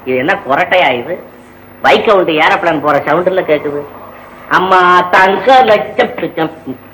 இது என்ன கொரட்டையா இது பைக் விட்டு ஏரோப்ளேன் போற சவுண்டுல கேக்குது அம்மா தங்க லட்சம் பிச்சம்.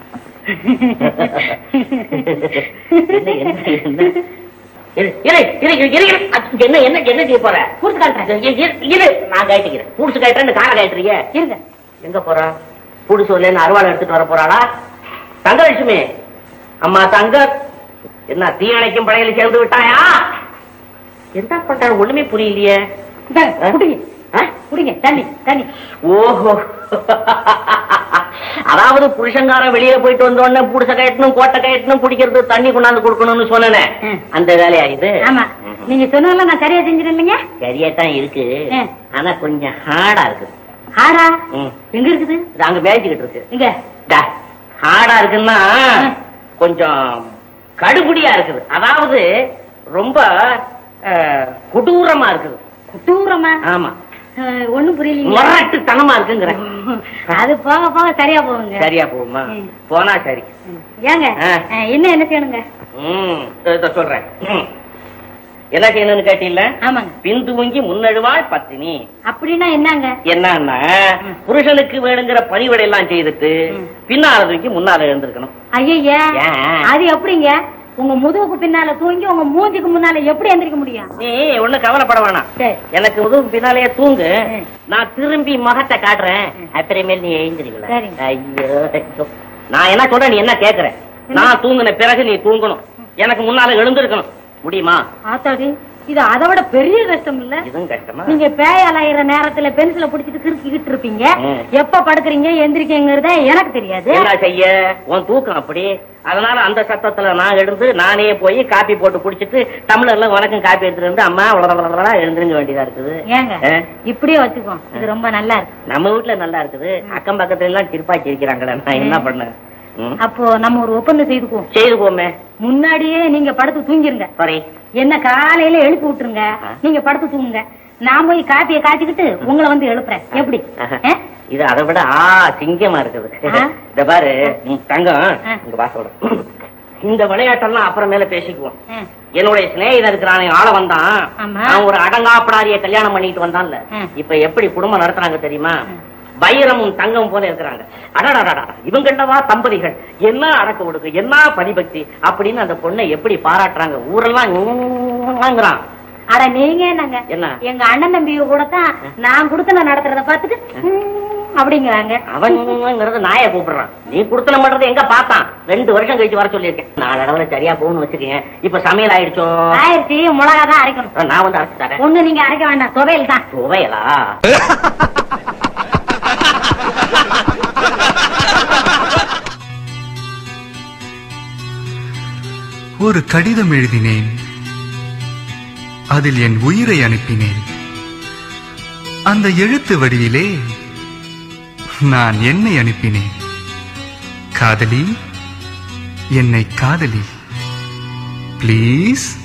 என்ன என்ன என்ன இரு, இரு, இரு, இரு, இரு, இரு. அச்ச, என்ன என்ன என்ன செய்ய போற புடிச்சு காட்டுறேன். இரு, இரு, இரு, நான் கட்டிக்கிறேன் புடிச்சு கட்டுறேன்னு காரை கட்டுறீங்க இருங்க எங்க போறா புடிச்சு வரலன்னு அருவாள் எடுத்துட்டு வர போறாளா தங்கலட்சுமி அம்மா தங்க என்ன தீயணைக்கும் படையில சேர்ந்து விட்டாயா என்ன பண்றாரு ஒண்ணுமே புரியலையே இந்தாங்க, ஆ? குடிங்க ஆ? குடிங்க தண்ணி தண்ணி ஓஹோ அதாவது புருஷங்காரன் வெளியே போயிட்டு வந்த உடனே புடிச்ச கயட்டணும் கோட்டை கயட்டணும் குடிக்கிறது தண்ணி கொண்டாந்து கொடுக்கணும்னு சொன்னேனே ம். அந்த வேலையா இது ஆமா நீங்க சொன்னதெல்லாம் நான் சரியா செஞ்சிருந்தீங்க இல்லைங்க சரியா தான் இருக்கு ஆ. ஆனா கொஞ்சம் ஹார்டா இருக்கு ஆடா ம். எங்க இருக்குது இது அங்க மேய்ச்சிக்கிட்டு இருக்கு இங்க டா, ஹார்டா இருக்குன்னா ம். கொஞ்சம் கடுபுடியா இருக்குது அதாவது ரொம்ப அஹ், கொடூரமா இருக்குது தூரமா ஆமா ஒண்ணும் புரியலீங்க முரட்டுத்தனமா இருக்குங்கிறேன் அது போக போக சரியா போகுங்க சரியா போகுமா ம். போனா சரி ம். ஏங்க ஆ. ஆ, இன்னும் என்ன செய்யணுங்க ம் இதோ சொல்றேன் ம். என்ன செய்யணும்னு கேட்டீங்கள ஆமாங்க பின் துவங்கி முன்னழுவாய் பத்தினி அப்படின்னா என்னங்க என்னன்னா ம். புருஷனுக்கு வேணுங்கிற பணிவிடை எல்லாம் செய்துட்டு ம். பின்னால தூக்கி முன்னால எழுந்திருக்கணும் ஐயா ஏன்? அது எப்படிங்க உங்க முதுகுக்கு பின்னால தூங்கி உங்க மூஞ்சிக்கு முன்னால எப்படி எந்திரிக்க முடியும் நீ ஒண்ணும் கவலைப்பட வேணாம் சரி எனக்கு உதவு பின்னாலேயே தூங்கு ம். நான் திரும்பி முகத்தை காட்டுறேன் ம். அப்புறமேல் நீ எழுந்திருக்கல சரிங்க. ஐயோ ஐயோ. நான் என்ன சொல்றேன் நீ என்ன கேக்குற நான் தூங்குன பிறகு நீ தூங்கணும் எனக்கு முன்னால எழுந்திருக்கணும் முடியுமா ஆத்தாடி இது அதை விட பெரிய கஷ்டம் இல்ல இதுவும் கஷ்டமா நீங்க பேய் அலையிற நேரத்துல பென்சில புடிச்சிட்டு கிறுக்கிட்டு இருப்பீங்க ம். எப்ப படுக்குறீங்க எந்திரிக்கீங்கிறத எனக்கு தெரியாது என்ன செய்ய உன் தூக்கம் அப்படி அதனால அந்த சத்தத்துல நான் எழுந்து நானே போய் காப்பி போட்டு குடிச்சிட்டு டம்ளர்ல உனக்கும் காப்பி எடுத்துட்டு வந்து அம்மா உலக எழுந்திருங்க வேண்டியதா இருக்குது ஏங்க ஆ? இப்படியே வச்சுக்கோ இது ரொம்ப நல்லா இருக்கு நம்ம வீட்டுல நல்லா இருக்குது அக்கம் பக்கத்துல எல்லாம் சிரிப்பாச்சி இருக்கிறாங்களே நான் என்ன பண்ணேன் ம். அப்போ நம்ம ஒரு ஒப்பந்தம் செய்துக்குவோம் செய்து போமே முன்னாடியே நீங்க படுத்து தூங்கிருங்க சாரி என்ன காலையில எழுப்பி விட்டுருங்க ஆ. நீங்க படுத்து தூங்குங்க நான் போய் காப்பியை காய்ச்சிக்கிட்டு உங்களை வந்து எழுப்புறேன் எப்படி ஆ? இது அதை விட ஆ சிங்கமா இருக்குது ஆ? இந்த பாரு ம், தங்கம் ஆ. இங்க வாசோட இந்த விளையாட்டெல்லாம் அப்புறமேல பேசிக்குவோம் ஆ. என்னுடைய சிநேகிதன் இருக்கிறானே ஆள வந்தான் ஆமா. அவன் ஒரு அடங்காப்படாரிய கல்யாணம் பண்ணிட்டு வந்தான்ல ம். இப்ப எப்படி குடும்பம் நடத்துறாங்க தெரியுமா ம். வைரமும் தங்கம் போல இருக்கிறாங்க அடடடடா இவங்கண்டவா தம்பதிகள் என்ன அடக்க ஒடுக்கு என்ன பரிபக்தி அப்படின்னு அந்த பொண்ணை எப்படி பாராட்டுறாங்க ஊரெல்லாம் அட நீங்க என்னங்க என்ன? எங்க அண்ணன் தம்பி கூட தான் நான் கொடுத்து நடத்துறத பார்த்துட்டு ம், அப்படிங்கிறாங்க அவன்ங்கிறது நாயை கூப்பிடுறான் நீ குடுத்தன பண்றது எங்க பார்த்தான் ரெண்டு வருஷம் கழிச்சு வர சொல்லியிருக்கேன் நாலு அளவுல சரியா போகணும்னு வச்சுக்கேன் இப்ப சமையல் ஆயிடுச்சோ ஆயிரத்தி மிளகா தான் அரைக்கணும் நான் வந்து அரைச்சு தரேன் ஒண்ணு நீங்க அரைக்க வேண்டாம் துவையல் தான் துவையலா ஒரு கடிதம் எழுதினேன் அதில் என் உயிரை அனுப்பினேன் அந்த எழுத்து வடிவிலே நான் என்னை அனுப்பினேன் காதலி என்னை காதலி ப்ளீஸ்